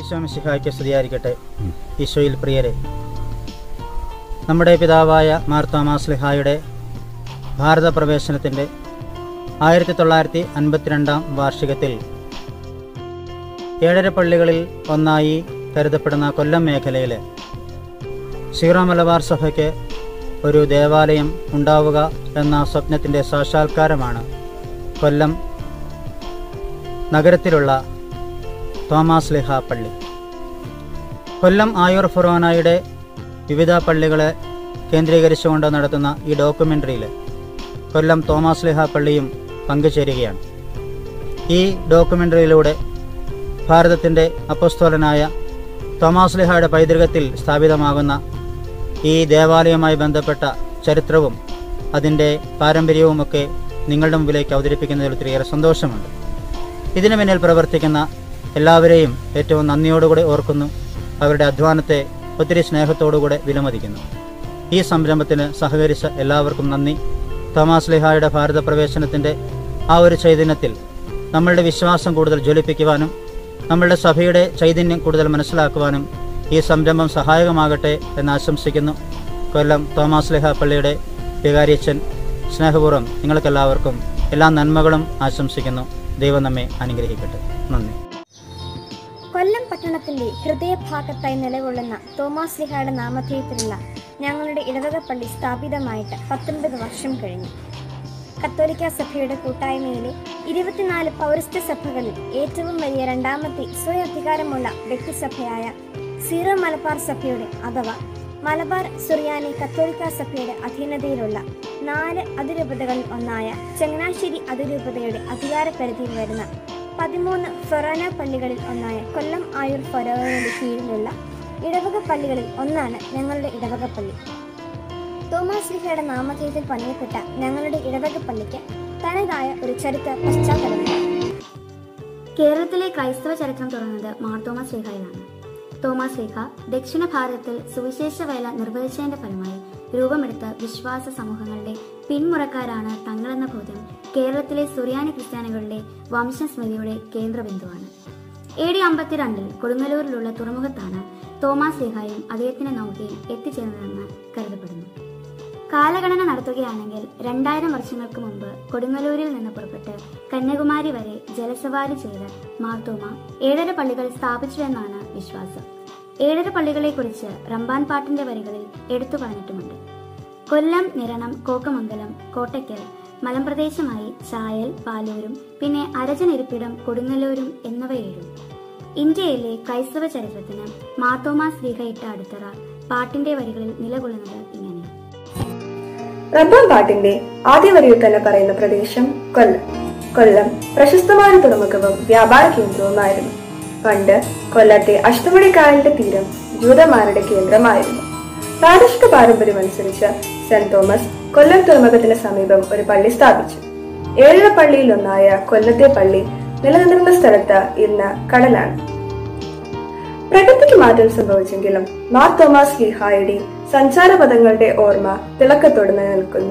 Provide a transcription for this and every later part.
ഈശോമിശിഹായ്ക്ക് സ്തുതിയായിരിക്കട്ടെ ഈശോയിൽ പ്രിയരെ നമ്മുടെ പിതാവായ മാർ തോമാസ് ലിഹായുടെ ഭാരത പ്രവേശനത്തിൻ്റെ ആയിരത്തി തൊള്ളായിരത്തി അൻപത്തിരണ്ടാം വാർഷികത്തിൽ ഏഴര പള്ളികളിൽ ഒന്നായി കരുതപ്പെടുന്ന കൊല്ലം മേഖലയിലെ സീറോ മലബാർ സഭയ്ക്ക് ഒരു ദേവാലയം ഉണ്ടാവുക എന്ന സ്വപ്നത്തിൻ്റെ സാക്ഷാത്കാരമാണ് കൊല്ലം നഗരത്തിലുള്ള തോമാസ് ലിഹ പള്ളി കൊല്ലം ആയൂർ ഫൊറോനായുടെ വിവിധ പള്ളികളെ കേന്ദ്രീകരിച്ചുകൊണ്ട് നടത്തുന്ന ഈ ഡോക്യുമെൻ്ററിയിൽ കൊല്ലം തോമാസ് ലിഹ പള്ളിയും പങ്കുചേരുകയാണ് ഈ ഡോക്യുമെൻ്ററിയിലൂടെ ഭാരതത്തിൻ്റെ അപ്പസ്തോലനായ തോമാസ് ലിഹയുടെ പൈതൃകത്തിൽ സ്ഥാപിതമാകുന്ന ഈ ദേവാലയവുമായി ബന്ധപ്പെട്ട ചരിത്രവും അതിൻ്റെ പാരമ്പര്യവുമൊക്കെ നിങ്ങളുടെ മുമ്പിലേക്ക് അവതരിപ്പിക്കുന്നതിൽ ഒത്തിരിയേറെ സന്തോഷമുണ്ട് ഇതിനു പിന്നിൽ പ്രവർത്തിക്കുന്ന എല്ലാവരെയും ഏറ്റവും നന്ദിയോടുകൂടെ ഓർക്കുന്നു അവരുടെ അധ്വാനത്തെ ഒത്തിരി സ്നേഹത്തോടുകൂടെ വിലമതിക്കുന്നു ഈ സംരംഭത്തിന് സഹകരിച്ച എല്ലാവർക്കും നന്ദി തോമാസ് ലിഹായുടെ ഭാരത പ്രവേശനത്തിൻ്റെ ആ ഒരു ചൈതന്യത്തിൽ നമ്മളുടെ വിശ്വാസം കൂടുതൽ ജ്വലിപ്പിക്കുവാനും നമ്മളുടെ സഭയുടെ ചൈതന്യം കൂടുതൽ മനസ്സിലാക്കുവാനും ഈ സംരംഭം സഹായകമാകട്ടെ എന്ന് ആശംസിക്കുന്നു കൊല്ലം തോമാസ് ലിഹ പള്ളിയുടെ വികാരിയച്ഛൻ സ്നേഹപൂർവ്വം നിങ്ങൾക്കെല്ലാവർക്കും എല്ലാ നന്മകളും ആശംസിക്കുന്നു ദൈവം നമ്മെ അനുഗ്രഹിക്കട്ടെ നന്ദി കൊല്ലം പട്ടണത്തിന്റെ ഹൃദയഭാഗത്തായി നിലകൊള്ളുന്ന തോമാസ് ലിഹയുടെ നാമധേയത്തിലുള്ള ഞങ്ങളുടെ ഇടവക പള്ളി സ്ഥാപിതമായിട്ട് പത്തൊൻപത് വർഷം കഴിഞ്ഞു കത്തോലിക്ക സഭയുടെ കൂട്ടായ്മയിലെ ഇരുപത്തിനാല് പൗരസ്ത്യ സഭകളിൽ ഏറ്റവും വലിയ രണ്ടാമത്തെ സ്വയധികാരമുള്ള വ്യക്തിസഭയായ സീറോ മലബാർ സഭയുടെ അഥവാ മലബാർ സുറിയാനി കത്തോലിക്ക സഭയുടെ അധീനതയിലുള്ള നാല് അതിരൂപതകളിൽ ഒന്നായ ചങ്ങനാശ്ശേരി അതിരൂപതയുടെ അധികാരപരിധിയിൽ വരുന്ന പതിമൂന്ന് ഫൊറോന പള്ളികളിൽ ഒന്നായ കൊല്ലം ആയൂർ ഫൊറോനയുടെ കീഴിലുള്ള ഇടവക പള്ളികളിൽ ഒന്നാണ് ഞങ്ങളുടെ ഇടവക പള്ളി തോമസ് ലിഹയുടെ നാമധേയത്തിൽ പണിയപ്പെട്ട ഞങ്ങളുടെ ഇടവക പള്ളിക്ക് തനതായ ഒരു ചരിത്ര പശ്ചാത്തലമുണ്ട് കേരളത്തിലെ ക്രൈസ്തവ ചരിത്രം തുടങ്ങുന്നത് മാർ തോമസ് ലേഖയിലാണ് തോമസ് ലേഖ ദക്ഷിണ ഭാരതത്തിൽ സുവിശേഷ വേല നിർവഹിച്ചതിന്റെ ഫലമായി രൂപമെടുത്ത വിശ്വാസ സമൂഹങ്ങളുടെ പിന്മുറക്കാരാണ് തങ്ങളെന്ന ബോധ്യം കേരളത്തിലെ സുറിയാനി ക്രിസ്ത്യാനികളുടെ വംശസ്മൃതിയുടെ കേന്ദ്രബിന്ദുവാണ് എ ഡി അമ്പത്തിരണ്ടിൽ കൊടുങ്ങല്ലൂരിലുള്ള തുറമുഖത്താണ് തോമസ് ലേഖയും അദ്ദേഹത്തിന്റെ നൗകയും എത്തിച്ചേർന്നതെന്ന് കരുതപ്പെടുന്നു കാലഗണന നടത്തുകയാണെങ്കിൽ രണ്ടായിരം വർഷങ്ങൾക്ക് മുമ്പ് കൊടുങ്ങല്ലൂരിൽ നിന്ന് പുറപ്പെട്ട് കന്യാകുമാരി വരെ ജലസവാരി ചെയ്ത് മാർത്തോമ ഏഴര പള്ളികൾ സ്ഥാപിച്ചുവെന്നാണ് വിശ്വാസം ഏഴര പള്ളികളെക്കുറിച്ച് റമ്പാൻ പാട്ടിന്റെ വരികളിൽ എടുത്തു പറഞ്ഞിട്ടുമുണ്ട് കൊല്ലം നിരണം കോക്കമംഗലം കോട്ടയ്ക്കൽ മലമ്പ്രദേശമായി ചായൽ പാലൂരും പിന്നെ അരജനിരിപ്പിടം കൊടുങ്ങല്ലൂരും എന്നിവയേഴും ഇന്ത്യയിലെ ക്രൈസ്തവ ചരിത്രത്തിന് മാത്തോമാ ശ്രീഹ ഇട്ട അടിത്തറ പാട്ടിന്റെ വരികളിൽ നിലകൊള്ളുന്നത് ഇങ്ങനെ റബ്ബാൻ പാട്ടിന്റെ ആദ്യ വരിയിൽ തന്നെ പറയുന്ന പ്രദേശം കൊല്ലം കൊല്ലം പ്രശസ്തമായ തുറമുഖവും വ്യാപാര കേന്ദ്രവുമായിരുന്നു പണ്ട് കൊല്ലത്തെ അഷ്ടമുടിക്കായലിന്റെ തീരം ജൂതന്മാരുടെ കേന്ദ്രമായിരുന്നു പ്രാദേശിക പാരമ്പര്യം അനുസരിച്ച് സെന്റ് തോമസ് കൊല്ലം തുറമുഖത്തിന് സമീപം ഒരു പള്ളി സ്ഥാപിച്ചു ഏഴര പള്ളിയിൽ ഒന്നായ കൊല്ലത്തെ പള്ളി നിലനിന്നിരുന്ന സ്ഥലത്ത് ഇന്ന് കടലാണ് പ്രകൃതിക്ക് മാറ്റം സംഭവിച്ചെങ്കിലും മാർ തോമസ് ലിഹായുടെ സഞ്ചാരപഥങ്ങളുടെ ഓർമ്മ തിളക്കത്തോടെ നിലനിൽക്കുന്നു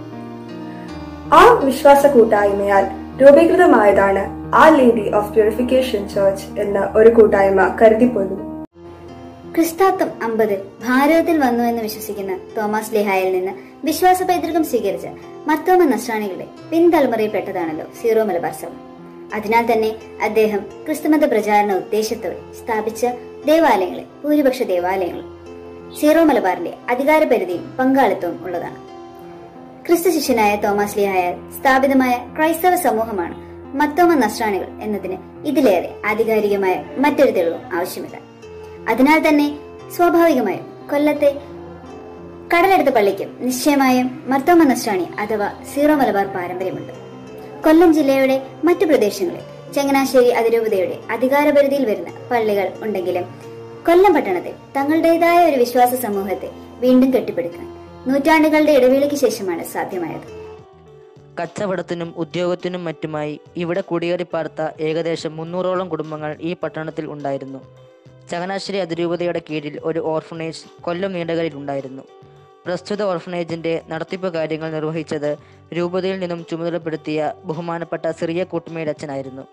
ആ വിശ്വാസ കൂട്ടായ്മയാൽ രൂപീകൃതമായതാണ് ആ ലേഡി ഓഫ് പ്യൂരിഫിക്കേഷൻ ചർച്ച് എന്ന ഒരു കൂട്ടായ്മ കരുതിപ്പോരുന്നു ക്രിസ്താത്വം അമ്പതിൽ ഭാരതത്തിൽ വന്നു എന്ന് വിശ്വസിക്കുന്ന തോമസ് ലിഹായിൽ നിന്ന് വിശ്വാസ പൈതൃകം സ്വീകരിച്ച മർത്തോമ നസ്രാണികളുടെ പിൻതലമുറയിൽപ്പെട്ടതാണല്ലോ സീറോ മലബാർ സഭ അതിനാൽ തന്നെ അദ്ദേഹം ക്രിസ്തുമത പ്രചാരണ ഉദ്ദേശത്തോടെ സ്ഥാപിച്ച ദേവാലയങ്ങളെ ഭൂരിപക്ഷ ദേവാലയങ്ങളും സീറോ മലബാറിന്റെ അധികാരപരിധിയും പങ്കാളിത്തവും ഉള്ളതാണ് ക്രിസ്തു ശിഷ്യനായ തോമസ് ലിഹായാൽ സ്ഥാപിതമായ ക്രൈസ്തവ സമൂഹമാണ് മത്തോമ നസ്രാണികൾ എന്നതിന് ഇതിലേറെ ആധികാരികമായ മറ്റൊരു തെളിവും ആവശ്യമില്ല അതിനാൽ തന്നെ സ്വാഭാവികമായും കൊല്ലത്തെ കടലെടുത്ത പള്ളിക്കും നിശ്ചയമായും മർത്തോമ നസ്രാണി അഥവാ സീറോ മലബാർ പാരമ്പര്യമുണ്ട് കൊല്ലം ജില്ലയുടെ മറ്റു പ്രദേശങ്ങളിൽ ചങ്ങനാശ്ശേരി അതിരൂപതയുടെ അധികാരപരിധിയിൽ വരുന്ന പള്ളികൾ ഉണ്ടെങ്കിലും കൊല്ലം പട്ടണത്തിൽ തങ്ങളുടേതായ ഒരു വിശ്വാസ സമൂഹത്തെ വീണ്ടും കെട്ടിപ്പടുക്കാൻ നൂറ്റാണ്ടുകളുടെ ഇടവേളയ്ക്ക് ശേഷമാണ് സാധ്യമായത് കച്ചവടത്തിനും ഉദ്യോഗത്തിനും മറ്റുമായി ഇവിടെ കുടിയേറി പാർത്ത ഏകദേശം മുന്നൂറോളം കുടുംബങ്ങൾ ഈ പട്ടണത്തിൽ ഉണ്ടായിരുന്നു ചങ്ങനാശ്ശേരി അതിരൂപതയുടെ കീഴിൽ ഒരു ഓർഫനേജ് കൊല്ലം നീണ്ടകരയിൽ ഉണ്ടായിരുന്നു പ്രസ്തുത ഓർഫനേജിന്റെ നടത്തിപ്പ് കാര്യങ്ങൾ നിർവഹിച്ചത് രൂപതയിൽ നിന്നും ചുമതലപ്പെടുത്തിയ ബഹുമാനപ്പെട്ട സിറിയ കൂട്ടുമേടച്ചനായിരുന്നു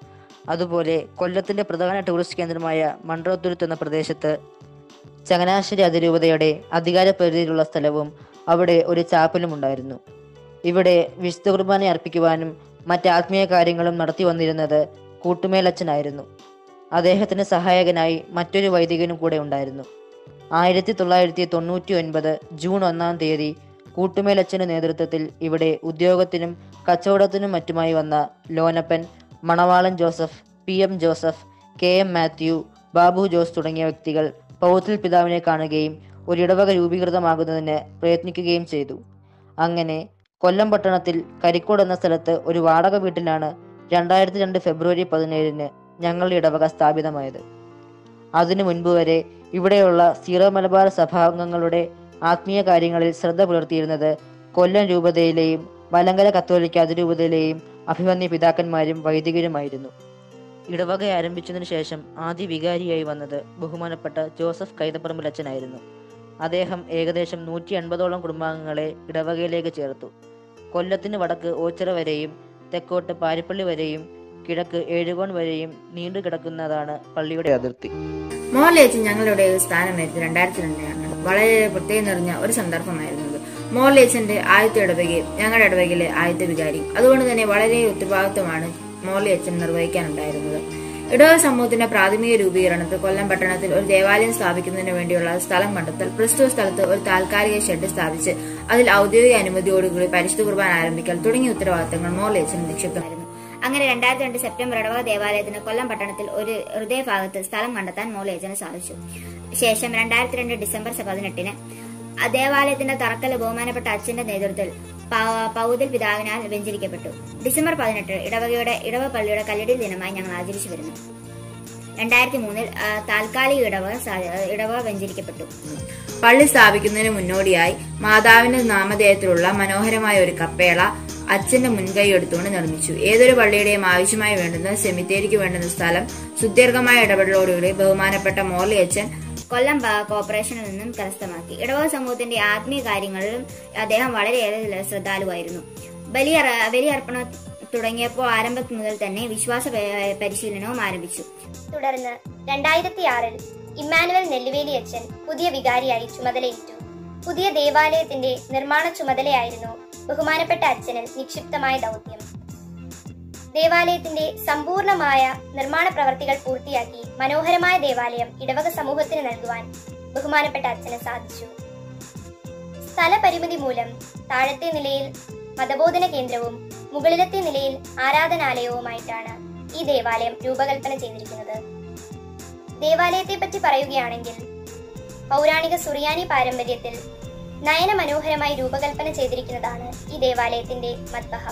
അതുപോലെ കൊല്ലത്തിന്റെ പ്രധാന ടൂറിസ്റ്റ് കേന്ദ്രമായ മൺട്രോത്തുരുത്ത് എന്ന പ്രദേശത്ത് ചങ്ങനാശ്ശേരി അതിരൂപതയുടെ അധികാര പരിധിയിലുള്ള സ്ഥലവും അവിടെ ഒരു ചാപ്പലും ഉണ്ടായിരുന്നു ഇവിടെ വിശുദ്ധ കുർബാന അർപ്പിക്കുവാനും മറ്റ് ആത്മീയ കാര്യങ്ങളും നടത്തി വന്നിരുന്നത് കൂട്ടുമേലച്ചനായിരുന്നു അദ്ദേഹത്തിന് സഹായകനായി മറ്റൊരു വൈദികനും കൂടെ ഉണ്ടായിരുന്നു ആയിരത്തി തൊള്ളായിരത്തി തൊണ്ണൂറ്റി ഒൻപത് ജൂൺ ഒന്നാം തീയതി കൂട്ടുമേലച്ചന്റെ നേതൃത്വത്തിൽ ഇവിടെ ഉദ്യോഗത്തിനും കച്ചവടത്തിനും മറ്റുമായി വന്ന Lonappan Manavalan Joseph P M Joseph K M Mathew Babu Jose തുടങ്ങിയ വ്യക്തികൾ പൗത്തിൽ പിതാവിനെ കാണുകയും ഒരു ഇടവക രൂപീകൃതമാകുന്നതിന് പ്രയത്നിക്കുകയും ചെയ്തു അങ്ങനെ കൊല്ലം പട്ടണത്തിൽ കരിക്കോട് എന്ന സ്ഥലത്ത് ഒരു വാടക വീട്ടിലാണ് രണ്ടായിരത്തി രണ്ട് ഫെബ്രുവരി പതിനേഴിന് ഞങ്ങളുടെ ഇടവക സ്ഥാപിതമായത് അതിനു മുൻപ് വരെ ഇവിടെയുള്ള സീറോ മലബാർ സഭാംഗങ്ങളുടെ ആത്മീയ കാര്യങ്ങളിൽ ശ്രദ്ധ പുലർത്തിയിരുന്നത് കൊല്ലം രൂപതയിലെയും മലങ്കര കത്തോലിക്ക അതിരൂപതയിലെയും അഭിമന്യ പിതാക്കന്മാരും വൈദികരുമായിരുന്നു ഇടവക ആരംഭിച്ചതിനു ശേഷം ആദ്യ വികാരിയായി വന്നത് ബഹുമാനപ്പെട്ട ജോസഫ് കൈതപ്പറമ്പിലച്ചനായിരുന്നു അദ്ദേഹം ഏകദേശം നൂറ്റി എൺപതോളം കുടുംബാംഗങ്ങളെ ഇടവകയിലേക്ക് ചേർത്തു കൊല്ലത്തിന് വടക്ക് ഓച്ചിറ വരെയും തെക്കോട്ട് പാരിപ്പള്ളി വരെയും കിഴക്ക് ഏഴുകോൺ വരെയും നീണ്ടു കിടക്കുന്നതാണ് പള്ളിയുടെ അതിർത്തി മോർലേച്ചൻ ഞങ്ങളുടെ ഒരു സ്ഥാനമേറ്റത് രണ്ടായിരത്തി രണ്ടിലാണ് വളരെ പ്രത്യേകം നിറഞ്ഞ ഒരു സന്ദർഭമായിരുന്നത് മോർലേച്ചന്റെ ആദ്യത്തെ ഇടവകയും ഞങ്ങളുടെ ഇടവകയിലെ ആദ്യത്തെ വികാരി അതുകൊണ്ട് തന്നെ വളരെ ഉത്തരവാദിത്വമാണ് മോർലേച്ചൻ നിർവഹിക്കാനുണ്ടായിരുന്നത് ഇടവക സമൂഹത്തിന്റെ പ്രാഥമിക രൂപീകരണത്തിൽ കൊല്ലം പട്ടണത്തിൽ ഒരു ദേവാലയം സ്ഥാപിക്കുന്നതിന് വേണ്ടിയുള്ള സ്ഥലം കണ്ടെത്തൽ പ്രസ്തുത സ്ഥലത്ത് ഒരു താൽക്കാലിക ഷെഡ് സ്ഥാപിച്ച് അതിൽ ഔദ്യോഗിക അനുമതിയോടുകൂടി പരിശുദ്ധ കുർബാന ആരംഭിക്കൽ തുടങ്ങിയ ഉത്തരവാദിത്തങ്ങൾ മോർലേച്ചൻ നിക്ഷിപ്തമായിരുന്നു അങ്ങനെ രണ്ടായിരത്തി രണ്ട് സെപ്റ്റംബർ ഇടവക ദേവാലയത്തിന് കൊല്ലം പട്ടണത്തിൽ ഒരു ഹൃദയഭാഗത്ത് സ്ഥലം കണ്ടെത്താൻ മോലേജന് സാധിച്ചു ശേഷം രണ്ടായിരത്തി രണ്ട് ഡിസംബർ പതിനെട്ടിന് ആ ദേവാലയത്തിന്റെ തറക്കല് ബഹുമാനപ്പെട്ട അച്ഛന്റെ നേതൃത്വത്തിൽ പ- പൗതിൽ പിതാവിനാൽ വെഞ്ചരിക്കപ്പെട്ടു ഡിസംബർ പതിനെട്ട് ഇടവകയുടെ ഇടവ പള്ളിയുടെ കല്ലടി ദിനമായി ഞങ്ങൾ ആചരിച്ചു വരുന്നു രണ്ടായിരത്തി മൂന്നിൽ ആ, താൽക്കാലിക ഇടവക സാ- ഇടവക വെഞ്ചരിക്കപ്പെട്ടു പള്ളി സ്ഥാപിക്കുന്നതിന് മുന്നോടിയായി മാതാവിന്റെ നാമധേയത്തിലുള്ള മനോഹരമായ ഒരു കപ്പേള അച്ഛന്റെ മുൻകൈ എടുത്തുകൊണ്ട് നിർമ്മിച്ചു ഏതൊരു പള്ളിയുടെയും ആവശ്യമായി വേണ്ടുന്ന സെമിത്തേരിക്ക് വേണ്ടുന്ന സ്ഥലം സുദീർഘമായ ഇടപെടലോടുകൂടി ബഹുമാനപ്പെട്ട മോർലി അച്ഛൻ കൊല്ലം ബ- കോർപ്പറേഷനിൽ നിന്നും കരസ്ഥമാക്കി ഇടവക സമൂഹത്തിന്റെ ആത്മീയ കാര്യങ്ങളിലും അദ്ദേഹം വളരെയേറെ ശ്രദ്ധാലുവായിരുന്നു ബലി ബലിയർപ്പണം തുടങ്ങിയപ്പോൾ ആരംഭത്തിൽ മുതൽ തന്നെ വിശ്വാസ പ- പരിശീലനവും ആരംഭിച്ചു തുടർന്ന് രണ്ടായിരത്തി ആറിൽ ഇമ്മാനുവൽ നെല്ലുവേലി അച്ഛൻ പുതിയ വികാരിയായി ചുമതലയേറ്റു പുതിയ ദേവാലയത്തിന്റെ നിർമ്മാണ ചുമതലയായിരുന്നു ബഹുമാനപ്പെട്ട അച്ഛന് നിക്ഷിപ്തമായ ദൗത്യം ദേവാലയത്തിന്റെ സമ്പൂർണമായ നിർമ്മാണ പ്രവർത്തികൾ പൂർത്തിയാക്കി മനോഹരമായ ദേവാലയം ഇടവക സമൂഹത്തിന് നൽകുവാൻ ബഹുമാനപ്പെട്ട അച്ഛന് സാധിച്ചു സ്ഥലപരിമിതി മൂലം താഴത്തെ നിലയിൽ മതബോധന കേന്ദ്രവും മുകളിലത്തെ നിലയിൽ ആരാധനാലയവുമായിട്ടാണ് ഈ ദേവാലയം രൂപകൽപ്പന ചെയ്തിരിക്കുന്നത് ദേവാലയത്തെ പറ്റി പറയുകയാണെങ്കിൽ പൗരാണിക സുറിയാനി പാരമ്പര്യത്തിൽ നയന മനോഹരമായി രൂപകൽപ്പന ചെയ്തിരിക്കുന്നതാണ് ഈ ദേവാലയത്തിന്റെ മദ്ബഹ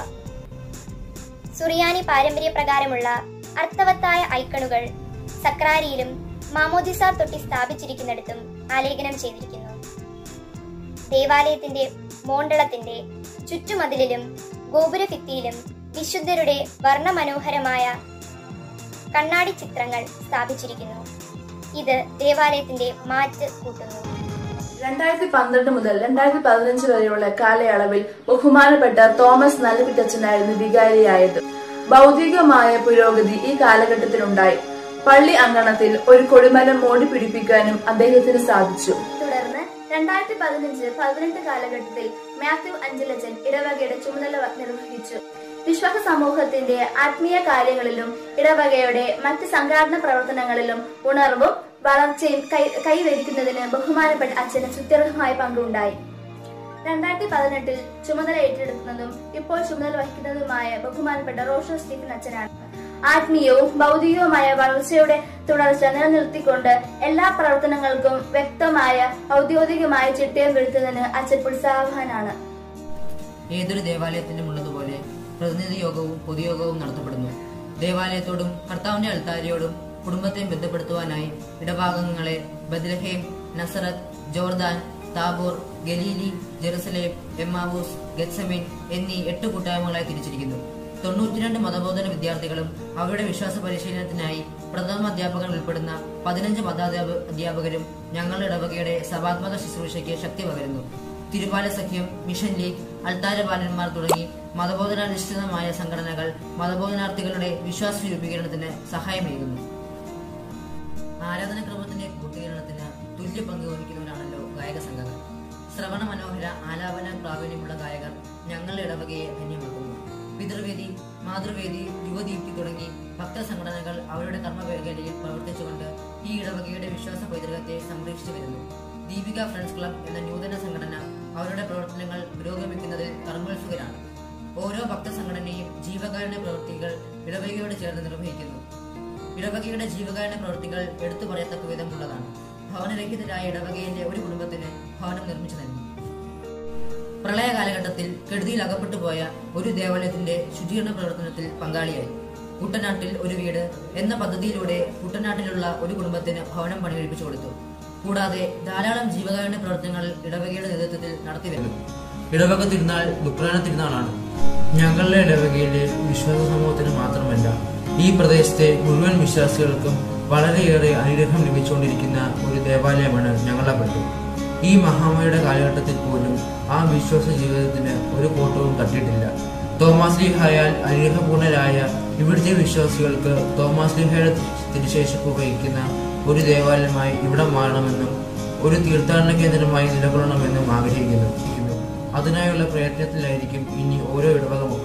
സുറിയാനി പാരമ്പര്യ പ്രകാരമുള്ള അർത്ഥവത്തായ ഐക്കണുകൾ സക്രാരിയിലും മാമോദിസ തൊട്ടി സ്ഥാപിച്ചിരിക്കുന്നിടത്തും ആലേഖനം ചെയ്തിരിക്കുന്നു ദേവാലയത്തിന്റെ മോണ്ടളത്തിന്റെ ചുറ്റുമതിലിലും ഗോപുരഭിത്തിയിലും വിശുദ്ധരുടെ വർണ്ണമനോഹരമായ കണ്ണാടി ചിത്രങ്ങൾ സ്ഥാപിച്ചിരിക്കുന്നു ഇത് ദേവാലയത്തിന്റെ മാറ്റ് കൂട്ടുന്നു രണ്ടായിരത്തി പന്ത്രണ്ട് മുതൽ രണ്ടായിരത്തി പതിനഞ്ച് വരെയുള്ള കാലയളവിൽ ബഹുമാനപ്പെട്ട തോമസ് നല്ലപിറ്റച്ചനായിരുന്നു വികാരിയായത് ഭൗതികമായ പുരോഗതി ഈ കാലഘട്ടത്തിലുണ്ടായി പള്ളി അങ്കണത്തിൽ ഒരു കൊടിമരം മോടി പിടിപ്പിക്കാനും അദ്ദേഹത്തിന് സാധിച്ചു തുടർന്ന് രണ്ടായിരത്തി പതിനഞ്ച് പതിനെട്ട് കാലഘട്ടത്തിൽ മാത്യു അഞ്ചലച്ചൻ ഇടവകയുടെ ചുമതല നിർവഹിച്ചു വിശ്വാസ സമൂഹത്തിന്റെ ആത്മീയ കാര്യങ്ങളിലും ഇടവകയുടെ മറ്റ് സംഘാടന പ്രവർത്തനങ്ങളിലും ഉണർവും വളർച്ചയും കൈ കൈവരിക്കുന്നതിന് ബഹുമാനപ്പെട്ട അച്ഛന് സുത്യർഹമായ പങ്കുണ്ടായി രണ്ടായിരത്തി പതിനെട്ടിൽ ചുമതല ഏറ്റെടുക്കുന്നതും ഇപ്പോൾ ചുമതല വഹിക്കുന്നതുമായ ബഹുമാനപ്പെട്ട റോഷോ സ്റ്റീഫൻ അച്ഛനാണ് ആത്മീയവും ഭൗതികവുമായ വളർച്ചയുടെ തുടർച്ച നിലനിർത്തിക്കൊണ്ട് എല്ലാ പ്രവർത്തനങ്ങൾക്കും വ്യക്തമായ ഔദ്യോഗികമായ ചിട്ടയം വരുത്തുന്നതിന് അച്ഛൻ ഉത്സാഹവാനാണ് ഏതൊരു ദേവാലയത്തിനും ഉള്ളതുപോലെ പ്രതിനിധി യോഗവും പൊതുയോഗവും നടത്തപ്പെടുന്നു ദേവാലയത്തോടും കർത്താവിന്റെ അൾത്താരിയോടും കുടുംബത്തെയും ബന്ധപ്പെടുത്തുവാനായി ഇടഭാഗങ്ങളെ Bethlehem Nazareth Jordan Tabor Galilee Jerusalem Emmaus Gethsemane എന്നീ എട്ട് കൂട്ടായ്മകളായി തിരിച്ചിരിക്കുന്നു തൊണ്ണൂറ്റിരണ്ട് മതബോധന വിദ്യാർത്ഥികളും അവരുടെ വിശ്വാസ പരിശീലനത്തിനായി പ്രഥമ അധ്യാപകർ ഉൾപ്പെടുന്ന പതിനഞ്ച് മതാധ്യാപ അധ്യാപകരും ഞങ്ങളുടെ ഇടവകയുടെ സഭാത്മക ശുശ്രൂഷയ്ക്ക് ശക്തി പകരുന്നു തിരുപാല സഖ്യം മിഷൻ ലീഗ് അൾത്താര ബാലന്മാർ തുടങ്ങി മതബോധനാധിഷ്ഠിതമായ സംഘടനകൾ മതബോധനാർത്ഥികളുടെ വിശ്വാസ രൂപീകരണത്തിന് സഹായമേകുന്നു ആരാധനാക്രമത്തിന്റെ പൂർത്തീകരണത്തിന് തുല്യ പങ്ക് വഹിക്കുന്നവരാണല്ലോ ഗായക സംഘങ്ങൾ ശ്രവണ മനോഹര ആലാപന പ്രാവീണ്യമുള്ള ഗായകർ ഞങ്ങളുടെ ഇടവകയെ ധന്യമാക്കുന്നു പിതൃവേദി മാതൃവേദി യുവദീപ്തി തുടങ്ങി ഭക്ത സംഘടനകൾ അവരുടെ കർമ്മമേഖലയിൽ പ്രവർത്തിച്ചുകൊണ്ട് ഈ ഇടവകയുടെ വിശ്വാസ പൈതൃകത്തെ സംരക്ഷിച്ചു വരുന്നു ദീപിക ഫ്രണ്ട്സ് ക്ലബ് എന്ന നൂതന സംഘടന അവരുടെ പ്രവർത്തനങ്ങൾ പുരോഗമിക്കുന്നതിൽ കർമ്മോത്സുകരാണ് ഓരോ ഭക്ത സംഘടനയും ജീവകാരുണ്യ പ്രവൃത്തികൾ ഇടവകയോട് ചേർന്ന് നിർവഹിക്കുന്നു ഇടവകയുടെ ജീവകാരുണ്യ പ്രവൃത്തികൾ എടുത്തു പറയത്തക്ക വിധമുള്ളതാണ് ഭവനരഹിതരായ ഇടവകയിലെ ഒരു കുടുംബത്തിന് ഭവനം നിർമ്മിച്ചു നൽകി പ്രളയ കാലഘട്ടത്തിൽ കെടുതിയിൽ അകപ്പെട്ടു പോയ ഒരു ദേവാലയത്തിന്റെ ശുചീകരണ പ്രവർത്തനത്തിൽ പങ്കാളിയായി കുട്ടനാട്ടിൽ ഒരു വീട് എന്ന പദ്ധതിയിലൂടെ കുട്ടനാട്ടിലുള്ള ഒരു കുടുംബത്തിന് ഭവനം പണികഴിപ്പിച്ചു കൊടുത്തു കൂടാതെ ധാരാളം ജീവകാരുണ്യ പ്രവർത്തനങ്ങൾ ഇടവകയുടെ നേതൃത്വത്തിൽ നടത്തി വരുന്നു ഇടവക തിരുനാൾ ദുഃഖാന തിരുനാളാണ് ഞങ്ങളുടെ ഇടവകയിലെ വിശ്വാസ സമൂഹത്തിന് മാത്രമല്ല ഈ പ്രദേശത്തെ മുഴുവൻ വിശ്വാസികൾക്കും വളരെയേറെ അനുഗ്രഹം ലഭിച്ചുകൊണ്ടിരിക്കുന്ന ഒരു ദേവാലയമാണ് ഞങ്ങളുടെ പള്ളി ഈ മഹാമാരിയുടെ കാലഘട്ടത്തിൽ പോലും ആ വിശ്വാസ ജീവിതത്തിന് ഒരു കോട്ടവും തട്ടിയിട്ടില്ല തോമാസ് ലീഹായാൽ അനുഗ്രഹപൂർണരായ ഇവിടുത്തെ വിശ്വാസികൾക്ക് തോമാസ് ലീഹയുടെ തിരുശേഷിപ്പ് വഹിക്കുന്ന ഒരു ദേവാലയമായി ഇവിടെ മാറണമെന്നും ഒരു തീർത്ഥാടന കേന്ദ്രമായി നിലകൊള്ളണമെന്നും ആഗ്രഹിക്കുന്നു അതിനായുള്ള പ്രയത്നത്തിലായിരിക്കും ഇനി ഓരോ ഇടവക